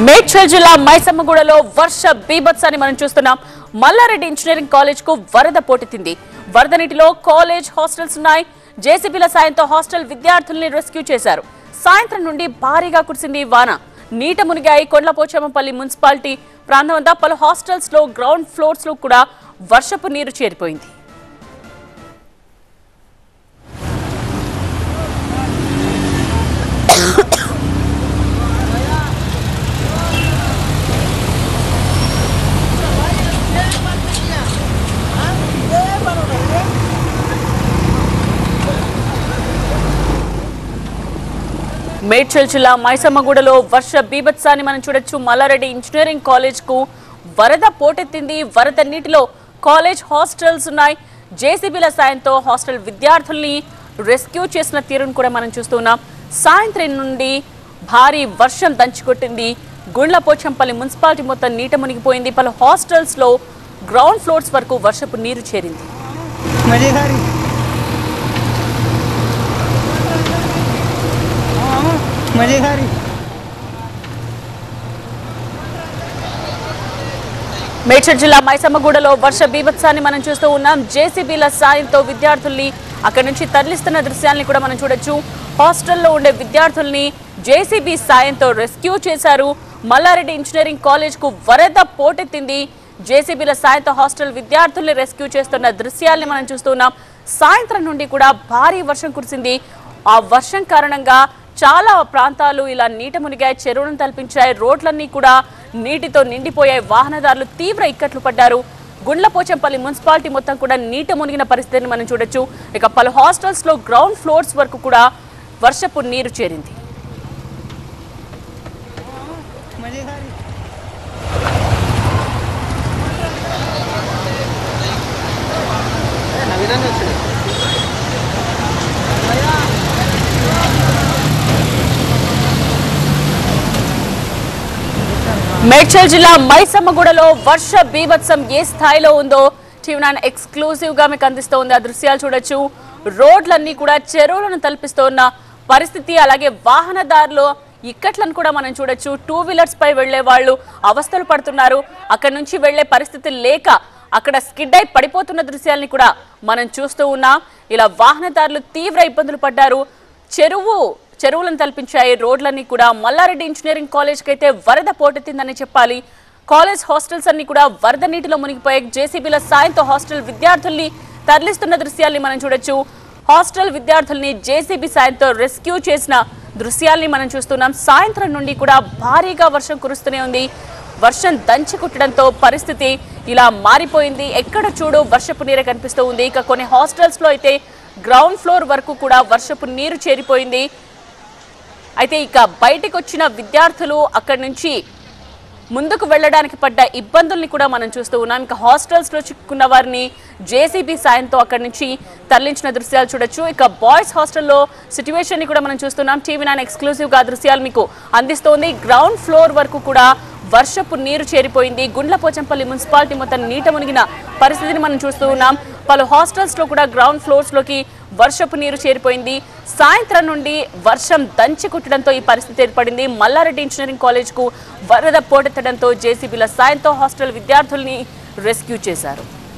మేడ్చల్ జిల్లా మైసమ్మగూడలో వర్ష బీభత్సాన్ని మనం చూస్తున్నాం మల్లారెడ్డి ఇంజనీరింగ్ కాలేజ్ కు వరద పోటెత్తింది వరద నీటిలో కాలేజ్ హాస్టల్స్ ఉన్నాయి జేసీబీల సాయంతో హాస్టల్ విద్యార్థుల్ని రెస్క్యూ చేశారు సాయంత్రం నుండి భారీగా కురిసింది వాన నీట మునిగాయి కొండ్లపోచమ్మపల్లి మున్సిపాలిటీ ప్రాంతం అంతా పలు హాస్టల్స్ లో గ్రౌండ్ ఫ్లోర్స్ లో కూడా వర్షపు నీరు చేరిపోయింది మేడ్చల్ జిల్లా మైసమ్మగూడలో వర్ష బీభత్సాన్ని మనం చూడొచ్చు మల్లారెడ్డి ఇంజనీరింగ్ కాలేజ్ కు వరద పోటెత్తింది వరద నీటిలో కాలేజ్ హాస్టల్స్ ఉన్నాయి జేసీబీల సాయంతో హాస్టల్ విద్యార్థుల్ని రెస్క్యూ చేసిన తీరును కూడా మనం చూస్తున్నాం సాయంత్రం నుండి భారీ వర్షం దంచుకొట్టింది గుండ్లపోచంపల్లి మున్సిపాలిటీ మొత్తం నీట మునిగిపోయింది పలు హాస్టల్స్ లో గ్రౌండ్ ఫ్లోర్స్ వరకు వర్షపు నీరు చేరింది मजेदारी मजेदारी మేడ్చల్ జిల్లా మైసమ్మగూడలో వర్ష బీభత్సాన్ని మనం చూస్తూ ఉన్నాం జేసీబీల సాయంతో విద్యార్థుల్ని అక్కడి నుంచి తరలిస్తున్న దృశ్యాల్ని కూడా మనం చూడొచ్చు హాస్టల్లో ఉండే విద్యార్థుల్ని జేసీబీ సాయంతో రెస్క్యూ చేశారు మల్లారెడ్డి ఇంజనీరింగ్ కాలేజ్ కు వరద పోటెత్తింది జేసీబీల సాయంతో హాస్టల్ విద్యార్థుల్ని రెస్క్యూ చేస్తున్న దృశ్యాల్ని మనం చూస్తున్నాం సాయంత్రం నుండి కూడా భారీ వర్షం కురిసింది ఆ వర్షం కారణంగా చాలా ప్రాంతాలు ఇలా నీట మునిగాయి చెరువులను తలపించాయి రోడ్లన్నీ కూడా నీటితో నిండిపోయాయి వాహనదారులు తీవ్ర ఇక్కట్లు పడ్డారు గుండ్లపోచంపల్లి మున్సిపాలిటీ మొత్తం కూడా నీట మునిగిన పరిస్థితిని మనం చూడొచ్చు ఇక పలు హాస్టల్స్ లో గ్రౌండ్ ఫ్లోర్స్ వరకు కూడా వర్షపు నీరు చేరింది मजेदारी మేడ్చల్ జిల్లా మైసమ్మగూడలో వర్ష బీభత్సం ఏ స్థాయిలో ఉందో టీవీ నైన్ ఎక్స్క్లూజివ్ గా మీకు అందిస్తోంది ఆ దృశ్యాలు చూడొచ్చు రోడ్లన్నీ కూడా చెరువులను తలపిస్తోన్న పరిస్థితి అలాగే వాహనదారులు ఇక్కట్లను కూడా మనం చూడొచ్చు టూ వీలర్స్ పై వెళ్లే వాళ్ళు అవస్థలు పడుతున్నారు అక్కడ నుంచి వెళ్లే పరిస్థితి లేక అక్కడ స్కిడ్ అయి పడిపోతున్న దృశ్యాల్ని కూడా మనం చూస్తూ ఉన్నాం ఇలా వాహనదారులు తీవ్ర ఇబ్బందులు పడ్డారు చెరువు చెరువులను తలపించాయి రోడ్లన్నీ కూడా మల్లారెడ్డి ఇంజనీరింగ్ కాలేజ్కి అయితే వరద పోటెత్తిందని చెప్పాలి కాలేజ్ హాస్టల్స్ అన్ని కూడా వరద నీటిలో మునిగిపోయాయి జేసీబీల సాయంతో హాస్టల్ విద్యార్థుల్ని తరలిస్తున్న దృశ్యాల్ని మనం చూడొచ్చు హాస్టల్ విద్యార్థుల్ని జేసీబీ సాయంతో రెస్క్యూ చేసిన దృశ్యాల్ని మనం చూస్తున్నాం సాయంత్రం నుండి కూడా భారీగా వర్షం కురుస్తూనే ఉంది వర్షం దంచి కుట్టడంతో పరిస్థితి ఇలా మారిపోయింది ఎక్కడ చూడు వర్షపు నీరే కనిపిస్తూ ఉంది ఇక కొన్ని హాస్టల్స్ లో అయితే గ్రౌండ్ ఫ్లోర్ వరకు కూడా వర్షపు నీరు చేరిపోయింది అయితే ఇక బయటకు వచ్చిన విద్యార్థులు అక్కడి నుంచి ముందుకు వెళ్ళడానికి పడ్డ ఇబ్బందుల్ని కూడా మనం చూస్తూ ఉన్నాం ఇక హాస్టల్స్ లో చిక్కుకున్న వారిని జేసీబీ సాయంతో అక్కడి నుంచి తరలించిన దృశ్యాలు చూడొచ్చు ఇక బాయ్స్ హాస్టల్లో సిచ్యువేషన్ ని కూడా మనం చూస్తున్నాం టీవీ నైన్ ఎక్స్క్లూజివ్ గా ఆ దృశ్యాలు మీకు అందిస్తోంది గ్రౌండ్ ఫ్లోర్ వరకు కూడా వర్షపు నీరు చేరిపోయింది గుండ్లపోచంపల్లి మున్సిపాలిటీ మొత్తం నీట మునిగిన పరిస్థితిని మనం చూస్తూ ఉన్నాం పలు హాస్టల్స్ లో కూడా గ్రౌండ్ ఫ్లోర్స్ లోకి వర్షపు నీరు చేరిపోయింది సాయంత్రం నుండి వర్షం దంచి కుట్టడంతో ఈ పరిస్థితి ఏర్పడింది మల్లారెడ్డి ఇంజనీరింగ్ కాలేజ్ కు వరద పోటెత్తడంతో జేసీబీల సాయంతో హాస్టల్ విద్యార్థుల్ని రెస్క్యూ చేశారు